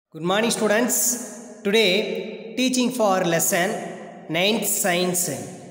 Good morning, students. Today, teaching for lesson 9th science.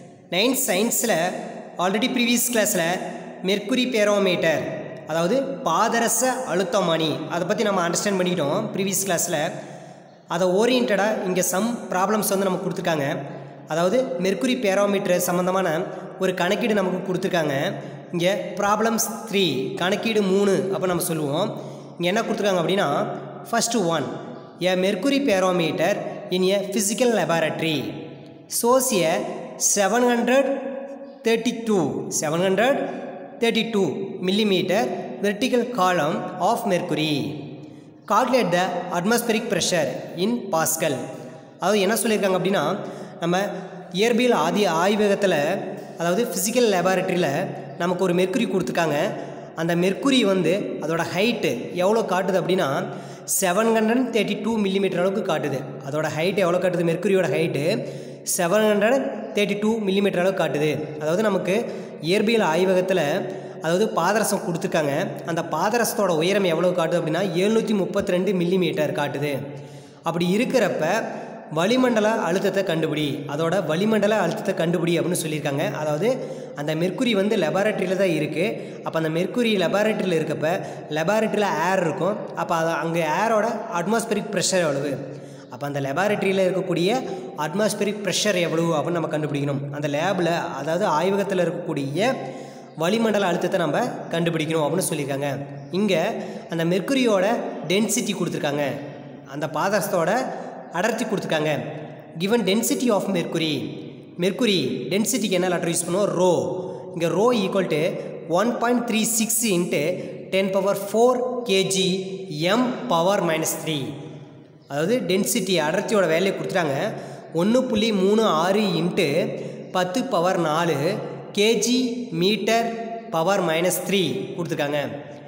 9th scienceல already previous கிளாஸில் mercury barometer அதாவது பாதரச அழுத்தமானி அதை பற்றி நம்ம அண்டர்ஸ்டாண்ட் பண்ணிக்கிட்டோம் ப்ரீவியஸ் கிளாஸில் அதை ஓரியன்டாக இங்கே சம் ப்ராப்ளம்ஸ் வந்து நமக்கு கொடுத்துருக்காங்க அதாவது மெர்க்குரி பேரோமீட்டர் சம்மந்தமான ஒரு கணக்கீடு நமக்கு கொடுத்துருக்காங்க இங்கே ப்ராப்ளம்ஸ் த்ரீ கணக்கீடு மூணு அப்போ நம்ம சொல்லுவோம் இங்கே என்ன கொடுத்துருக்காங்க அப்படின்னா first one a mercury barometer in a physical laboratory shows a seven hundred thirty two seven hundred thirty two millimetre vertical column of mercury calculate the atmospheric pressure in pascal அதாவது என்ன சொல்லியிருக்காங்க அப்படின்னா நம்ம இயற்பியல் ஆதி ஆய்வகத்தில் அதாவது ஃபிசிக்கல் லெபார்ட்டரியில் நமக்கு ஒரு மெர்க்குரி கொடுத்துருக்காங்க அந்த மெர்க்குரி வந்து அதோட ஹைட்டு எவ்வளோ காட்டுது அப்படின்னா seven hundred thirty two millimetre அளவுக்கு காட்டுது அதோட ஹைட் எவ்வளோ காட்டுது மெர்க்குரியோட height seven hundred thirty two millimetre அளவுக்கு காட்டுது அதாவது நமக்கு இயற்பியல் ஆய்வகத்தில் அதாவது பாதரசம் கொடுத்துருக்காங்க அந்த பாதரசத்தோட உயரம் எவ்வளோ காட்டுது அப்படின்னா எழுநூற்றி முப்பத்தி ரெண்டு மில்லிமீட்டர் காட்டுது அப்படி இருக்கிறப்ப வளிமண்டல அழுத்தத்தை கண்டுபிடி அதோட வளிமண்டல அழுத்தத்தை கண்டுபிடி அப்படின்னு சொல்லியிருக்காங்க அதாவது அந்த மெர்க்குரி வந்து லெபார்ட்டரியில் தான் இருக்குது அப்போ அந்த மெர்க்குரி லெபார்ட்டரியில் இருக்கப்ப லெபார்ட்டரியில் ஏர் இருக்கும் அப்போ அது அங்கே ஏரோட அட்மாஸ்பரிக் ப்ரெஷர் எவ்வளவு அப்போ அந்த லெபார்ட்டரியில் இருக்கக்கூடிய அட்மாஸ்பரிக் ப்ரெஷர் எவ்வளவு அப்படின்னு நம்ம கண்டுபிடிக்கணும் அந்த லேபில் அதாவது ஆய்வகத்தில் இருக்கக்கூடிய வளிமண்டல அழுத்தத்தை நம்ம கண்டுபிடிக்கணும் அப்படின்னு சொல்லியிருக்காங்க இங்கே அந்த மெர்க்குரியோட டென்சிட்டி கொடுத்துருக்காங்க அந்த பாதரசத்தோட அடர்த்தி கொடுத்துருக்காங்க given density of mercury mercury டென்சிட்டிக்கு என்ன லெட்டர் யூஸ் பண்ணுவோம் ரோ இங்கே rho equal to one point three six into ten power four kg m power minus three அதாவது டென்சிட்டி அடர்த்தியோட வேலையை கொடுத்துட்டாங்க ஒன்று புள்ளி மூணு ஆறு இன்ட்டு பத்து பவர் நாலு kg metre power minus three கொடுத்துருக்காங்க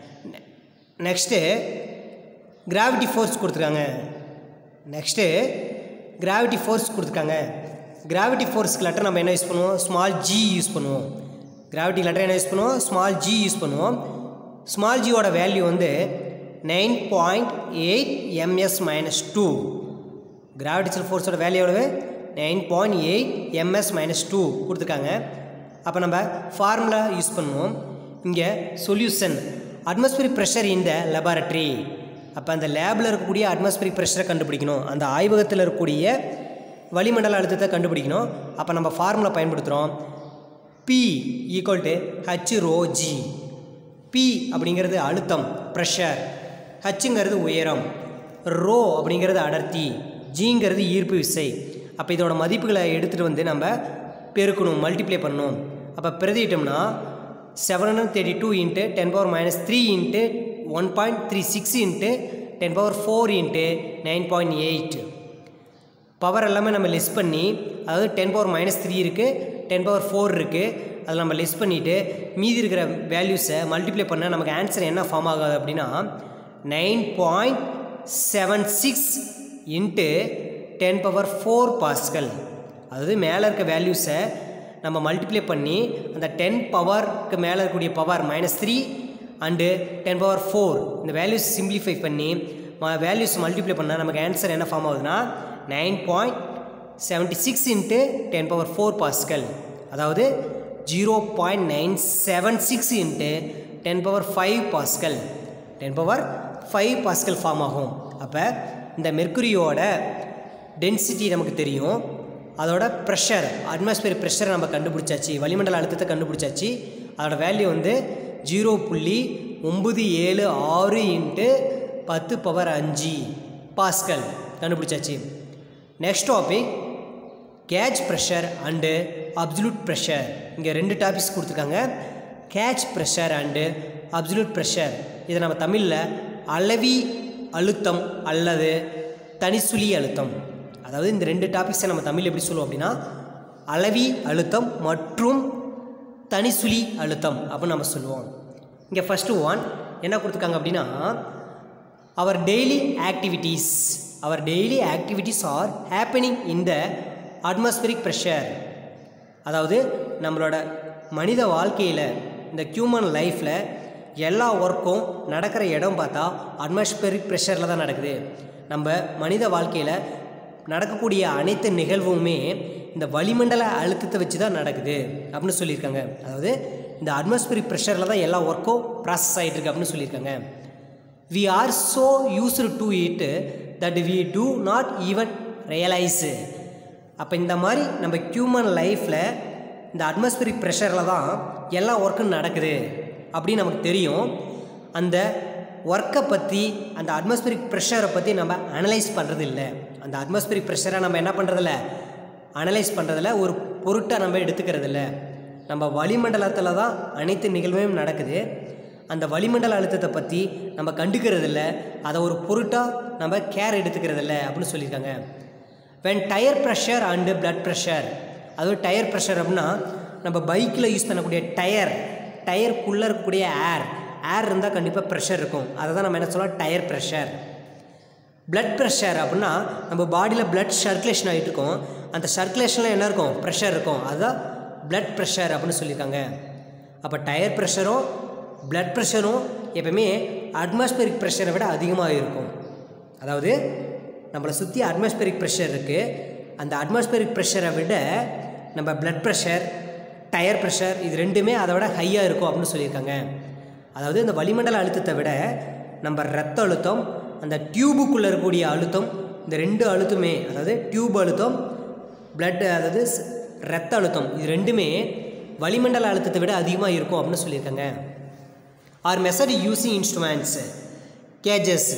நெக்ஸ்ட்டு கிராவிட்டி ஃபோர்ஸ் கொடுத்துருக்காங்க நெக்ஸ்ட்டு கிராவிட்டி ஃபோர்ஸ் கொடுத்துருக்காங்க கிராவிட்டி ஃபோர்ஸ்க்கு லெட்டர் நம்ம என்ன யூஸ் பண்ணுவோம் ஸ்மால் ஜி யூஸ் பண்ணுவோம் கிராவிட்டி லெட்டர் என்ன யூஸ் பண்ணுவோம் ஸ்மால் ஜி யூஸ் பண்ணுவோம் ஸ்மால் ஜியோட வேல்யூ வந்து nine point eight m s minus two gravitational ஃபோர்ஸோட வேல்யூ எவ்வளவு nine point eight m s minus two கொடுத்துருக்காங்க அப்போ நம்ம ஃபார்முலா யூஸ் பண்ணுவோம் இங்கே solution atmospheric pressure in the laboratory அப்போ அந்த லேபில் இருக்கக்கூடிய அட்மாஸ்பியரிக் ப்ரெஷரை கண்டுபிடிக்கணும் அந்த ஆய்வகத்தில் இருக்கக்கூடிய வளிமண்டல அழுத்தத்தை கண்டுபிடிக்கணும் அப்போ நம்ம ஃபார்முலா பயன்படுத்துகிறோம் P equal to h rho g P அப்படிங்கிறது அழுத்தம் ப்ரெஷர் ஹச்சுங்கிறது உயரம் ரோ அப்படிங்கிறது அடர்த்தி ஜிங்கிறது ஈர்ப்பு விசை அப்போ இதோட மதிப்புகளை எடுத்துகிட்டு வந்து நம்ம பெருக்கணும் மல்டிப்ளை பண்ணணும் அப்போ பிரதிட்டோம்னா seven hundred thirty two into ten power minus three into one point three six into ten power four into nine point eight power எல்லாமே நம்ம லெஸ் பண்ணி அதாவது டென் பவர் மைனஸ் த்ரீ இருக்குது டென் பவர் ஃபோர் இருக்குது அதில் நம்ம less பண்ணிவிட்டு மீதி இருக்கிற வேல்யூஸை மல்டிப்ளை பண்ணால் நமக்கு ஆன்சர் என்ன ஃபார்ம் ஆகாது அப்படின்னா nine point seven six into ten power four pascal அதாவது மேலே இருக்க வேல்யூஸை நம்ம மல்டிப்ளை பண்ணி அந்த டென் பவருக்கு மேலே இருக்கக்கூடிய power minus three and ten power four இந்த வேல்யூஸ் சிம்பிளிஃபை பண்ணி வேல்யூஸ் மல்டிப்ளை பண்ணால் நமக்கு ஆன்சர் என்ன ஃபார்ம் ஆகுதுன்னா nine point seventy six into ten power four pascal அதாவது zero point nine seven six into ten power five pascal ten power five pascal form ஆகும் அப்போ இந்த மெர்க்குரியோட டென்சிட்டி நமக்கு தெரியும் அதோட ப்ரெஷர் அட்மாஸ்பியர் ப்ரெஷரை நம்ம கண்டுபிடிச்சாச்சு வளிமண்டல அழுத்தத்தை கண்டுபிடிச்சாச்சு அதோட வேல்யூ வந்து ஜீரோ புள்ளி ஒம்பது ஏழு ஆறு இன்ட்டு பத்து பவர் அஞ்சு பாஸ்கல் கண்டுபிடிச்சாச்சு next topic gauge pressure and absolute pressure இங்கே ரெண்டு டாபிக்ஸ் கொடுத்துருக்காங்க gauge pressure and absolute pressure இதை நம்ம தமிழில் அளவி அழுத்தம் அல்லது தனிசுழி அழுத்தம் அதாவது இந்த ரெண்டு டாபிக்ஸை நம்ம தமிழ் எப்படி சொல்லுவோம் அப்படின்னா அளவி அழுத்தம் மற்றும் தனிசுழி அழுத்தம் அப்படின்னு நம்ம சொல்லுவோம் இங்கே ஃபஸ்ட்டு ஒன் என்ன கொடுத்துருக்காங்க அப்படின்னா our daily activities our daily activities are happening in the atmospheric pressure அதாவது நம்மளோட மனித வாழ்க்கையில் இந்த ஹியூமன் லைஃப்பில் எல்லா ஒர்க்கும் நடக்கிற இடம் பார்த்தா அட்மாஸ்பரிக் ப்ரெஷரில் தான் நடக்குது நம்ம மனித வாழ்க்கையில் நடக்கக்கூடிய அனைத்து நிகழ்வுமே இந்த வளிமண்டல அழுத்தத்தை வச்சு தான் நடக்குது அப்படின்னு சொல்லியிருக்காங்க அதாவது இந்த அட்மாஸ்பியரிக் ப்ரெஷரில் தான் எல்லா ஒர்க்கும் ப்ராசஸ் ஆகிட்டு இருக்கு அப்படின்னு சொல்லியிருக்காங்க we are so used to it that we do not even realise அப்போ இந்த மாதிரி நம்ம ஹியூமன் லைஃப்பில் இந்த அட்மாஸ்பியரிக் ப்ரெஷரில் தான் எல்லா ஒர்க்கும் நடக்குது அப்படின்னு நமக்கு தெரியும் அந்த ஒர்க்கை பற்றி அந்த அட்மாஸ்பியரிக் ப்ரெஷரை பற்றி நம்ம அனலைஸ் பண்ணுறது இல்லை அந்த அட்மாஸ்பியரிக் ப்ரெஷரை நம்ம என்ன பண்ணுறதில்ல அனலைஸ் பண்ணுறதில்ல ஒரு பொருட்டாக நம்ம எடுத்துக்கிறது இல்லை நம்ம வளிமண்டலத்தில் தான் அனைத்து நிகழ்வும் நடக்குது அந்த வளிமண்டல அழுத்தத்தை பற்றி நம்ம கண்டுக்கிறது இல்லை அதை ஒரு பொருட்டாக நம்ம கேர் எடுத்துக்கிறது இல்லை அப்படின்னு சொல்லியிருக்காங்க when tyre pressure and blood pressure அதுவும் டயர் ப்ரெஷர் அப்படின்னா நம்ம பைக்கில் யூஸ் பண்ணக்கூடிய டயர் டயருக்குள்ளே இருக்கக்கூடிய ஏர் ஏர் இருந்தால் கண்டிப்பாக ப்ரெஷர் இருக்கும் அதை தான் நம்ம என்ன சொல்லலாம் டயர் ப்ரெஷர் பிளட் ப்ரெஷர் அப்படின்னா நம்ம பாடியில் பிளட் சர்க்குலேஷன் ஆகிட்டு இருக்கும் அந்த சர்க்குலேஷனில் என்ன இருக்கும் ப்ரெஷர் இருக்கும் அதுதான் பிளட் ப்ரெஷர் அப்படின்னு சொல்லியிருக்காங்க அப்போ டயர் ப்ரெஷரும் பிளட் ப்ரெஷரும் எப்பவுமே அட்மாஸ்பியரிக் ப்ரெஷரை விட அதிகமாக இருக்கும் அதாவது நம்மளை சுற்றி அட்மாஸ்பியரிக் ப்ரெஷர் இருக்குது அந்த அட்மாஸ்பியரிக் ப்ரெஷரை விட நம்ம பிளட் ப்ரெஷர் டயர் ப்ரெஷர் இது ரெண்டுமே அதை விட ஹையாக இருக்கும் அப்படின்னு சொல்லியிருக்காங்க அதாவது இந்த வளிமண்டல அழுத்தத்தை விட நம்ம ரத்த அழுத்தம் அந்த டியூபுக்குள்ளே இருக்கக்கூடிய அழுத்தம் இந்த ரெண்டு அழுத்தமே அதாவது டியூப் அழுத்தம் பிளட் அதாவது ஸ்- ரத்த அழுத்தம் இது ரெண்டுமே வளிமண்டல அழுத்தத்தை விட அதிகமாக இருக்கும் அப்படின்னு சொல்லியிருக்காங்க are measure using instruments gauges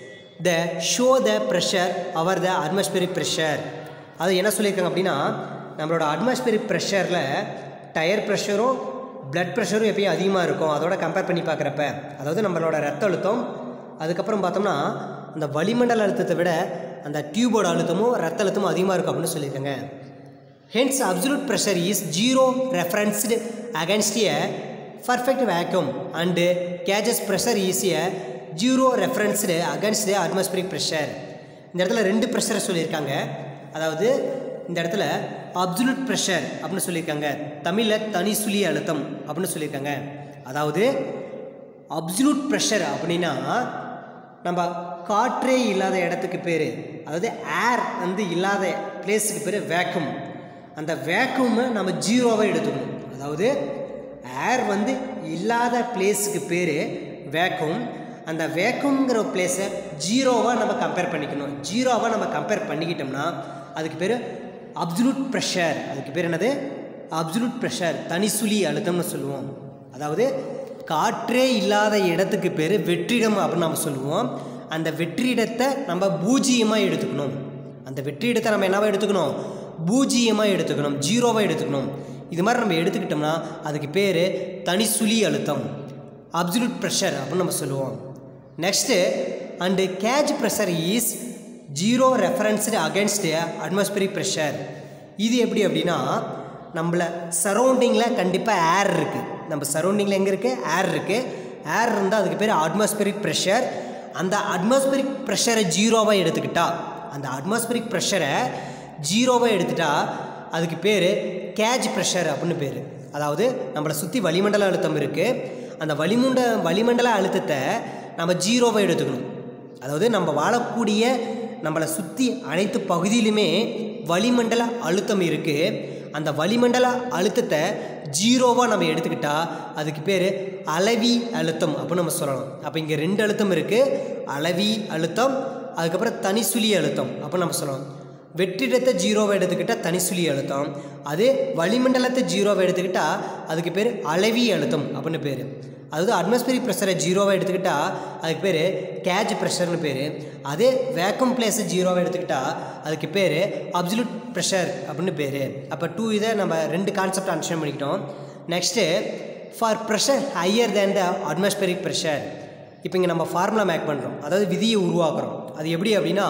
the show the pressure our the atmospheric pressure அது என்ன சொல்லியிருக்காங்க அப்படின்னா நம்மளோட அட்மாஸ்பியரிக் ப்ரெஷரில் டயர் ப்ரெஷரும் பிளட் ப்ரெஷரும் எப்பயும் அதிகமாக இருக்கும் அதோட கம்பேர் பண்ணி பார்க்குறப்ப அதாவது நம்மளோட ரத்த அழுத்தம் அதுக்கப்புறம் பார்த்தோம்னா அந்த வளிமண்டல அழுத்தத்தை விட அந்த டியூபோட அழுத்தமும் ரத்த அழுத்தமும் அதிகமாக இருக்கும் அப்படின்னு சொல்லியிருக்காங்க Hence, absolute pressure is zero referenced against a perfect vacuum and gauges pressure is a zero referenced against the atmospheric pressure. இந்த இடத்துல ரெண்டு ப்ரெஷரை சொல்லியிருக்காங்க அதாவது இந்த இடத்துல அப்சுலூட் ப்ரெஷர் அப்படின்னு சொல்லியிருக்காங்க தமிழில் தனி சுழி அழுத்தம் அப்படின்னு சொல்லியிருக்காங்க அதாவது அப்சுலூட் ப்ரெஷர் அப்படின்னா நம்ம காற்றே இல்லாத இடத்துக்கு பேர் அதாவது ஏர் வந்து இல்லாத பிளேஸுக்கு பேர் வேக்யூம் அந்த வேக்யூமை நம்ம ஜீரோவாக எடுத்துக்கணும் அதாவது ஏர் வந்து இல்லாத பிளேஸுக்கு பேர் வேக்யூம் அந்த வேக்யூம்ங்கிற பிளேஸை ஜீரோவாக நம்ம கம்பேர் பண்ணிக்கணும் ஜீரோவாக நம்ம கம்பேர் பண்ணிக்கிட்டோம்னா அதுக்கு பேர் அப்சுலூட் ப்ரெஷர் அதுக்கு பேர் என்னது அப்சுலூட் ப்ரெஷர் தனிசுழி அழுத்தம்னு சொல்லுவோம் அதாவது காற்றே இல்லாத இடத்துக்கு பேர் வெற்றிடம் அப்படின்னு நம்ம சொல்லுவோம் அந்த வெற்றிடத்தை நம்ம பூஜ்ஜியமாக எடுத்துக்கணும் அந்த வெற்றிடத்தை நம்ம என்னவா எடுத்துக்கணும் பூஜ்ஜியமாக எடுத்துக்கணும் ஜீரோவாக எடுத்துக்கணும் இது மாதிரி நம்ம எடுத்துக்கிட்டோம்னா அதுக்கு பேர் தனிசுழி அழுத்தம் அப்சுலூட் ப்ரெஷர் அப்படின்னு நம்ம சொல்லுவோம் next and gauge pressure is zero referenced against atmospheric pressure இது எப்படி அப்படின்னா நம்மள சரௌண்டிங்கில் கண்டிப்பாக ஏர் இருக்குது நம்ம சரௌண்டிங்கில் எங்கே இருக்குது ஏர் இருக்குது ஏர் இருந்தால் அதுக்கு பேர் அட்மாஸ்பியரிக் ப்ரெஷர் அந்த அட்மாஸ்பியரிக் ப்ரெஷரை ஜீரோவாக எடுத்துக்கிட்டா அந்த அட்மாஸ்பியரிக் ப்ரெஷரை ஜீரோவாக எடுத்துட்டா அதுக்கு பேர் கேஜ் ப்ரெஷர் அப்படின்னு பேர் அதாவது நம்மளை சுற்றி வளிமண்டல அழுத்தம் இருக்குது அந்த வளிமண்ட வளிமண்டல அழுத்தத்தை நம்ம ஜீரோவை எடுத்துக்கணும் அதாவது நம்ம வாழக்கூடிய நம்மளை சுற்றி அனைத்து பகுதியிலுமே வளிமண்டல அழுத்தம் இருக்குது அந்த வளிமண்டல அழுத்தத்தை ஜீரோவாக நம்ம எடுத்துக்கிட்டா அதுக்கு பேர் அளவி அழுத்தம் அப்படின்னு நம்ம சொல்லலாம் அப்போ இங்கே ரெண்டு அழுத்தம் இருக்குது அளவி அழுத்தம் அதுக்கப்புறம் தனிசுழி அழுத்தம் அப்படின்னு நம்ம சொல்லலாம் வெற்றிடத்தை ஜீரோவை எடுத்துக்கிட்டால் தனிசுழி அழுத்தம் அதே வளிமண்டலத்தை ஜீரோவை எடுத்துக்கிட்டால் அதுக்கு பேர் அளவி அழுத்தம் அப்படின்னு பேர் அதாவது அட்மாஸ்பியரிக் ப்ரெஷரை ஜீரோவை எடுத்துக்கிட்டால் அதுக்கு பேர் கேஜ் ப்ரெஷர்னு பேர் அதே வேக்கம் பிளேஸை ஜீரோவை எடுத்துக்கிட்டால் அதுக்கு பேர் அப்சல்யூட் ப்ரெஷர் அப்படின்னு பேர் அப்போ டூ இதை நம்ம ரெண்டு கான்செப்ட் அண்டர்ஸ்டாண்ட் பண்ணிக்கிட்டோம் next for pressure higher than the atmospheric pressure இப்போ இங்கே நம்ம ஃபார்முலா மேக் பண்ணுறோம் அதாவது விதியை உருவாக்குறோம் அது எப்படி அப்படின்னா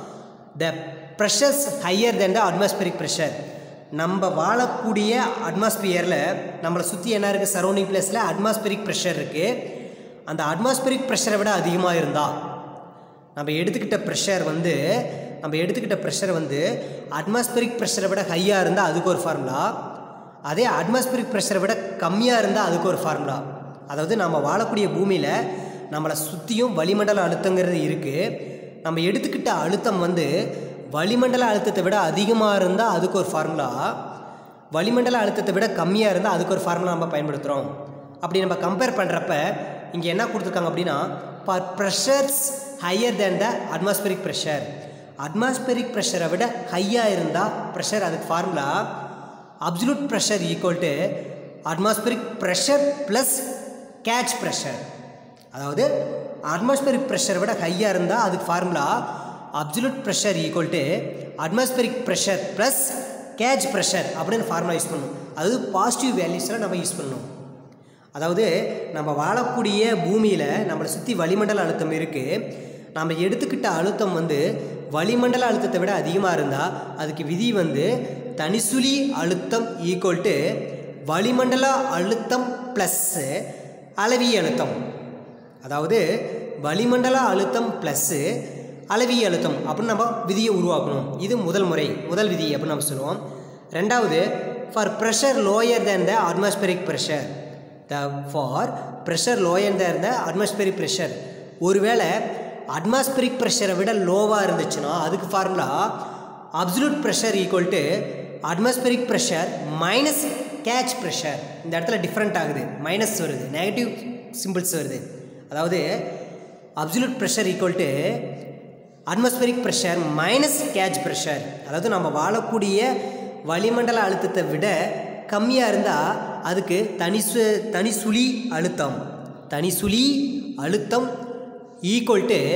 the pressures higher than the atmospheric pressure நம்ம வாழக்கூடிய அட்மாஸ்பியரில் நம்மளை சுற்றி என்ன இருக்குது சரௌண்டிங் பிளேஸில் அட்மாஸ்பியரிக் ப்ரெஷர் இருக்குது அந்த அட்மாஸ்பியரிக் ப்ரெஷரை விட அதிகமாக இருந்தால் நம்ம எடுத்துக்கிட்ட ப்ரெஷர் வந்து நம்ம எடுத்துக்கிட்ட ப்ரெஷர் வந்து அட்மாஸ்பியரிக் ப்ரெஷரை விட ஹையாக இருந்தால் அதுக்கு ஒரு ஃபார்முலா அதே அட்மாஸ்பியரிக் ப்ரெஷரை விட கம்மியாக இருந்தால் அதுக்கு ஒரு ஃபார்முலா அதாவது நம்ம வாழக்கூடிய பூமியில் நம்மளை சுற்றியும் வளிமண்டல அழுத்தங்கிறது இருக்குது நம்ம எடுத்துக்கிட்ட அழுத்தம் வந்து வளிமண்டல அழுத்தத்தை விட அதிகமாக இருந்தால் அதுக்கு ஒரு ஃபார்முலா வளிமண்டல அழுத்தத்தை விட கம்மியாக இருந்தால் அதுக்கு ஒரு ஃபார்முலா நம்ம பயன்படுத்துகிறோம் அப்படி நம்ம கம்பேர் பண்ணுறப்ப இங்கே என்ன கொடுத்துருக்காங்க அப்படின்னா for pressures higher than the atmospheric pressure atmospheric ப்ரெஷரை விட ஹையாக இருந்தால் ப்ரெஷர் அதுக்கு formula absolute pressure equal to atmospheric pressure plus gauge pressure அதாவது அட்மாஸ்பரிக் ப்ரெஷரை விட ஹையாக இருந்தால் அதுக்கு formula absolute pressure equal to atmospheric pressure plus gauge pressure அப்படின்னு ஃபார்முலா யூஸ் பண்ணணும் அது பாசிட்டிவ் வேல்யூஸில் நம்ம யூஸ் பண்ணணும் அதாவது நம்ம வாழக்கூடிய பூமியில் நம்மளை சுற்றி வளிமண்டல அழுத்தம் இருக்குது நம்ம எடுத்துக்கிட்ட அழுத்தம் வந்து வளிமண்டல அழுத்தத்தை விட அதிகமாக இருந்தால் அதுக்கு விதி வந்து தனிசுழி அழுத்தம் ஈக்குவல் டு வளிமண்டல அழுத்தம் ப்ளஸ்ஸு அளவி அழுத்தம் அதாவது வளிமண்டல அழுத்தம் ப்ளஸ்ஸு அளவி அழுத்தம் அப்படின்னு நம்ம விதியை உருவாக்கணும் இது முதல் முறை முதல் விதி அப்படின்னு நம்ம சொல்லுவோம் ரெண்டாவது for pressure lower than the atmospheric pressure the for pressure lower than the atmospheric pressure ஒருவேளை அட்மாஸ்பரிக் ப்ரெஷரை விட லோவாக இருந்துச்சுன்னா அதுக்கு formula absolute pressure equal to atmospheric pressure minus gauge pressure இந்த இடத்துல டிஃப்ரெண்ட் ஆகுது மைனஸ் வருது நெகட்டிவ் சிம்பிள்ஸ் வருது அதாவது absolute pressure equal to atmospheric pressure minus gauge pressure அதாவது நம்ம வாழக்கூடிய வளிமண்டல அழுத்தத்தை விட கம்மியாக இருந்தால் அதுக்கு தனி சு தனி சுழி அழுத்தம் தனி சுழி அழுத்தம் ஈக்குவல் டு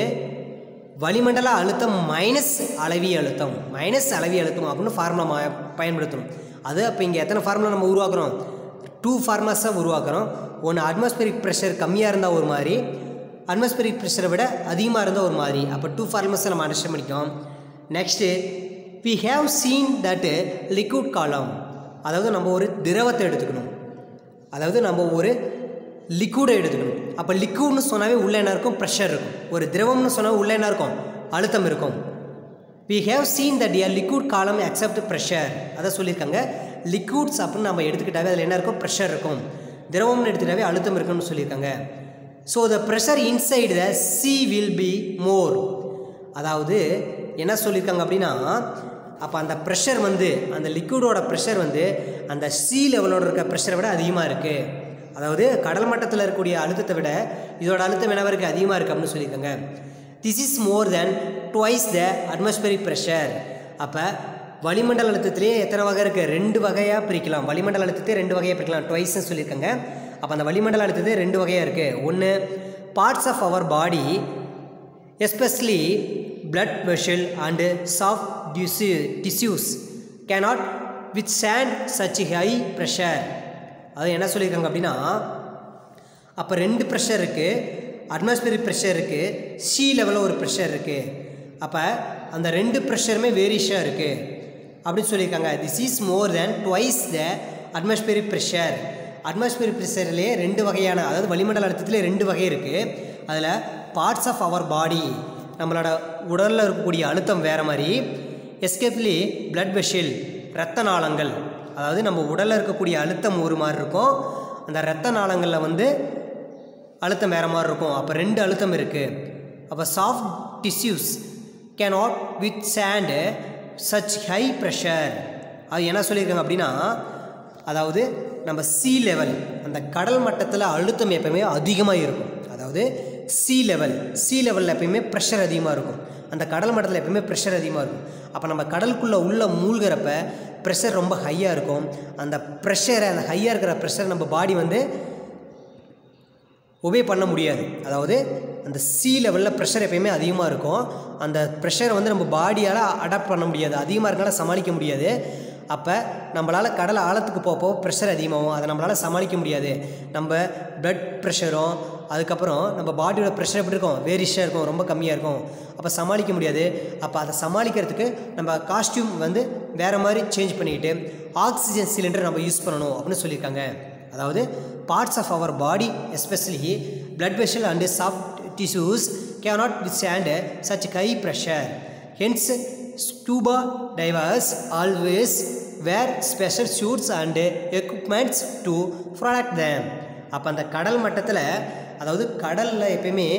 வளிமண்டல அழுத்தம் மைனஸ் அளவி அழுத்தம் மைனஸ் அளவி அழுத்தம் அப்படின்னு ஃபார்முலா மா பயன்படுத்தணும் அது அப்போ இங்கே எத்தனை ஃபார்முலா நம்ம உருவாக்குறோம் டூ ஃபார்முலாஸாக உருவாக்குறோம் ஒன்று அட்மாஸ்பரிக் ப்ரெஷர் கம்மியாக இருந்தால் ஒரு மாதிரி அட்மாஸ்பரிக் ப்ரெஷரை விட அதிகமாக இருந்தால் ஒரு மாதிரி அப்போ டூ ஃபார்முலாஸை நம்ம அண்டர்ஸ்டாண்ட் பண்ணிக்கோம் next we have seen that liquid column அதாவது நம்ம ஒரு திரவத்தை எடுத்துக்கணும் அதாவது நம்ம ஒரு லிக்விடை எடுத்துக்கணும் அப்போ லிக்விட்னு சொன்னாவே உள்ளே என்ன இருக்கும் ப்ரெஷர் இருக்கும் ஒரு திரவம்னு சொன்னால் உள்ளே என்ன இருக்கும் அழுத்தம் இருக்கும் we have seen that a liquid column accept pressure அதை சொல்லியிருக்காங்க லிக்விட்ஸ் அப்படின்னு நம்ம எடுத்துக்கிட்டாவே அதில் என்ன இருக்கும் ப்ரெஷர் இருக்கும் திரவம்னு எடுத்துக்கிட்டாவே அழுத்தம் இருக்கும்னு சொல்லியிருக்காங்க so the pressure inside the sea will be more அதாவது என்ன சொல்லியிருக்காங்க அப்படின்னா அப்போ அந்த ப்ரெஷர் வந்து அந்த லிக்விடோட ப்ரெஷர் வந்து அந்த சி லெவலோட இருக்க ப்ரெஷரை விட அதிகமாக இருக்குது அதாவது கடல் மட்டத்தில் இருக்கக்கூடிய அழுத்தத்தை விட இதோட அழுத்தம் என்னவா இருக்குது அதிகமாக இருக்குது அப்படின்னு சொல்லியிருக்காங்க this is more than twice the atmospheric pressure அப்போ வளிமண்டல அழுத்தத்திலே எத்தனை வகை இருக்குது ரெண்டு வகையாக பிரிக்கலாம் வளிமண்டல அழுத்தத்தை ரெண்டு வகையாக பிரிக்கலாம் டுவைஸ்னு சொல்லியிருக்காங்க அப்போ அந்த வளிமண்டல அழுத்தத்தை ரெண்டு வகையாக இருக்குது ஒன்று parts of our body especially blood vessel and soft tissue tissues cannot withstand such high pressure அது என்ன சொல்லியிருக்காங்க அப்படின்னா அப்போ ரெண்டு ப்ரெஷர் இருக்குது அட்மாஸ்பியரிக் ப்ரெஷர் இருக்குது சி லெவலில் ஒரு ப்ரெஷர் இருக்குது அப்போ அந்த ரெண்டு ப்ரெஷருமே வேரியேஷனாக இருக்குது அப்படின்னு சொல்லியிருக்காங்க this is more than twice the atmospheric pressure atmospheric ப்ரெஷர்லேயே ரெண்டு வகையான அதாவது வளிமண்டல அழுத்தத்திலே ரெண்டு வகை இருக்குது அதில் பார்ட்ஸ் ஆஃப் அவர் பாடி நம்மளோட உடலில் இருக்கக்கூடிய அழுத்தம் வேறு மாதிரி எஸ்கேப்லி பிளட் வெஷில் இரத்த நாளங்கள் அதாவது நம்ம உடலில் இருக்கக்கூடிய அழுத்தம் ஒரு மாதிரி இருக்கும் அந்த இரத்த நாளங்களில் வந்து அழுத்தம் வேறு மாதிரி இருக்கும் அப்போ ரெண்டு அழுத்தம் இருக்குது அப்போ soft tissues cannot withstand such high pressure அது என்ன சொல்லியிருக்காங்க அப்படின்னா அதாவது நம்ம சி லெவல் அந்த கடல் மட்டத்தில் அழுத்தம் எப்பயுமே அதிகமாக இருக்கும் அதாவது சி லெவல் சி லெவலில் எப்பயுமே ப்ரெஷர் அதிகமாக இருக்கும் அந்த கடல் மட்டத்தில் எப்பயுமே ப்ரெஷர் அதிகமாக இருக்கும் அப்போ நம்ம கடலுக்குள்ளே உள்ள மூழ்கிறப்ப ப்ரெஷர் ரொம்ப ஹையாக இருக்கும் அந்த ப்ரெஷரை அந்த ஹையாக இருக்கிற ப்ரெஷர் நம்ம பாடி வந்து ஒபே பண்ண முடியாது அதாவது அந்த சி லெவலில் ப்ரெஷர் எப்பயுமே அதிகமாக இருக்கும் அந்த ப்ரெஷரை வந்து நம்ம பாடியால் அடாப்ட் பண்ண முடியாது அதிகமாக இருக்கனால சமாளிக்க முடியாது அப்போ நம்மளால் கடல் ஆழத்துக்கு போக போக ப்ரெஷர் அதிகமாகும் அதை நம்மளால் சமாளிக்க முடியாது நம்ம ப்ளட் ப்ரெஷரும் அதுக்கப்புறம் நம்ம பாடியோட ப்ரெஷர் எப்படி இருக்கும் வேரிஷாக இருக்கும் ரொம்ப கம்மியாக இருக்கும் அப்போ சமாளிக்க முடியாது அப்போ அதை சமாளிக்கிறதுக்கு நம்ம காஸ்டியூம் வந்து வேறு மாதிரி சேஞ்ச் பண்ணிக்கிட்டு ஆக்சிஜன் சிலிண்டர் நம்ம யூஸ் பண்ணணும் அப்படின்னு சொல்லியிருக்காங்க அதாவது parts of our body especially blood vessel and soft tissues cannot withstand such high pressure hence scuba divers always wear special suits and equipments to protect them அப்போ அந்த கடல் மட்டத்தில் அதாவது கடலில் எப்பயுமே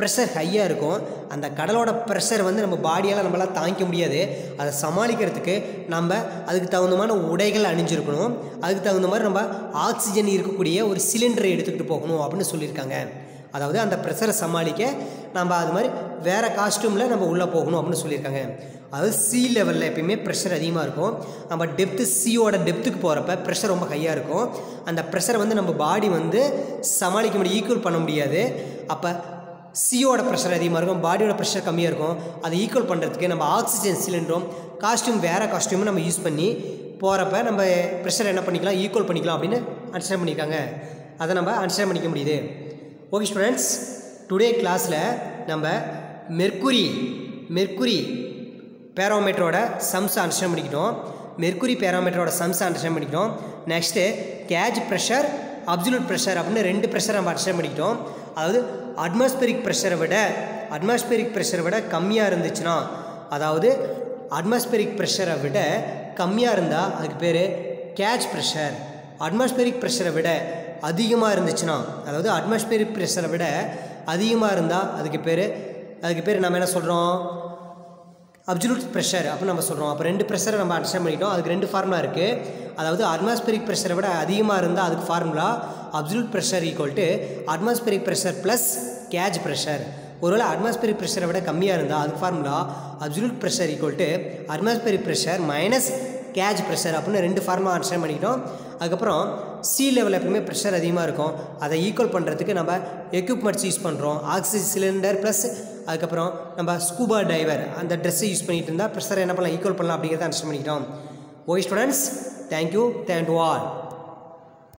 ப்ரெஷர் ஹையாக இருக்கும் அந்த கடலோட ப்ரெஷர் வந்து நம்ம பாடியால் நம்மளால் தாங்கிக்க முடியாது அதை சமாளிக்கிறதுக்கு நம்ம அதுக்கு தகுந்தமான உடைகள் அணிஞ்சிருக்கணும் அதுக்கு தகுந்த மாதிரி நம்ம ஆக்சிஜன் இருக்கக்கூடிய ஒரு சிலிண்டரை எடுத்துக்கிட்டு போகணும் அப்படின்னு சொல்லியிருக்காங்க அதாவது அந்த ப்ரெஷரை சமாளிக்க நம்ம அது மாதிரி வேறு காஸ்ட்யூமில் நம்ம உள்ளே போகணும் அப்படின்னு சொல்லியிருக்காங்க அதாவது சி லெவலில் எப்பயுமே ப்ரெஷர் அதிகமாக இருக்கும் நம்ம டெப்த்து சியோட டெப்த்துக்கு போகிறப்ப ப்ரெஷர் ரொம்ப ஹையாக இருக்கும் அந்த ப்ரெஷரை வந்து நம்ம பாடி வந்து சமாளிக்க முடியும் ஈக்குவல் பண்ண முடியாது அப்போ சியோட ப்ரெஷர் அதிகமாக இருக்கும் பாடியோட ப்ரெஷர் கம்மியாக இருக்கும் அதை ஈக்குவல் பண்ணுறதுக்கு நம்ம ஆக்சிஜன் சிலிண்டரும் காஸ்ட்யூம் வேறு காஸ்ட்யூமும் நம்ம யூஸ் பண்ணி போகிறப்ப நம்ம ப்ரெஷர் என்ன பண்ணிக்கலாம் ஈக்குவல் பண்ணிக்கலாம் அப்படின்னு அண்டர்ஸ்டாண்ட் பண்ணியிருக்காங்க அதை நம்ம அண்டர்ஸ்டாண்ட் பண்ணிக்க முடியுது ஓகே ஸ்டூடெண்ட்ஸ் டுடே கிளாஸில் நம்ம மெர்க்குரி மெர்க்குரி பேரோமீட்டரோட சம்ஸ் அண்டர்ஸ்டாண்ட் பண்ணிக்கிட்டோம் மெர்க்குரி பேரோமீட்டரோட சம்ஸ் அண்டர்ஸ்டாண்ட் பண்ணிக்கிட்டோம் next gauge pressure absolute pressure அப்படின்னு ரெண்டு ப்ரெஷர் நம்ம அண்டர்ஸ்டாண்ட் பண்ணிக்கிட்டோம் அதாவது அட்மாஸ்பெரிக் ப்ரெஷரை விட அட்மாஸ்பெரிக் ப்ரெஷரை விட கம்மியாக இருந்துச்சுன்னா அதாவது அட்மாஸ்பெரிக் ப்ரெஷரை விட கம்மியாக இருந்தால் அதுக்கு பேர் கேட்ச் ப்ரெஷர் அட்மாஸ்பெரிக் ப்ரெஷரை விட அதிகமாக இருந்துச்சுன்னா அதாவது அட்மாஸ்பெரிக் ப்ரெஷரை விட அதிகமாக இருந்தால் அதுக்கு பேர் அதுக்கு பேர் நம்ம என்ன சொல்கிறோம் அப்சல்யூட் ப்ரெஷர் அப்படின்னு நம்ம சொல்கிறோம் அப்போ ரெண்டு ப்ரெஷரை நம்ம அண்டர்ஸ்டாண்ட் பண்ணிட்டோம் அதுக்கு ரெண்டு ஃபார்முலா இருக்குது அதாவது அட்மாஸ்பெரிக் ப்ரெஷரை விட அதிகமாக இருந்தால் அதுக்கு formula absolute pressure equal to atmospheric pressure plus gauge pressure ஒருவேளை அட்மாஸ்பெரிக் ப்ரெஷரை விட கம்மியாக இருந்தால் அதுக்கு formula absolute pressure equal to atmospheric pressure minus gauge pressure அப்படின்னு ரெண்டு ஃபார்முலா அண்டர்ஸ்டாண்ட் பண்ணிக்கிட்டோம் அதுக்கப்புறம் சி லெவலில் எப்பவுமே ப்ரெஷர் அதிகமாக இருக்கும் அதை ஈக்குவல் பண்ணுறதுக்கு நம்ம எக்யூப்மெண்ட்ஸ் யூஸ் பண்ணுறோம் ஆக்சிஜன் சிலிண்டர் ப்ளஸ் அதுக்கப்புறம் நம்ம ஸ்கூபா டைவர் அந்த ட்ரெஸ்ஸை யூஸ் பண்ணிட்டு இருந்தால் ப்ரெஷரை என்ன பண்ணலாம் ஈக்குவல் பண்ணலாம் அப்படிங்கிறத அண்டர்ஸ்டாண்ட் பண்ணிக்கிட்டோம் okay students thank you thank to all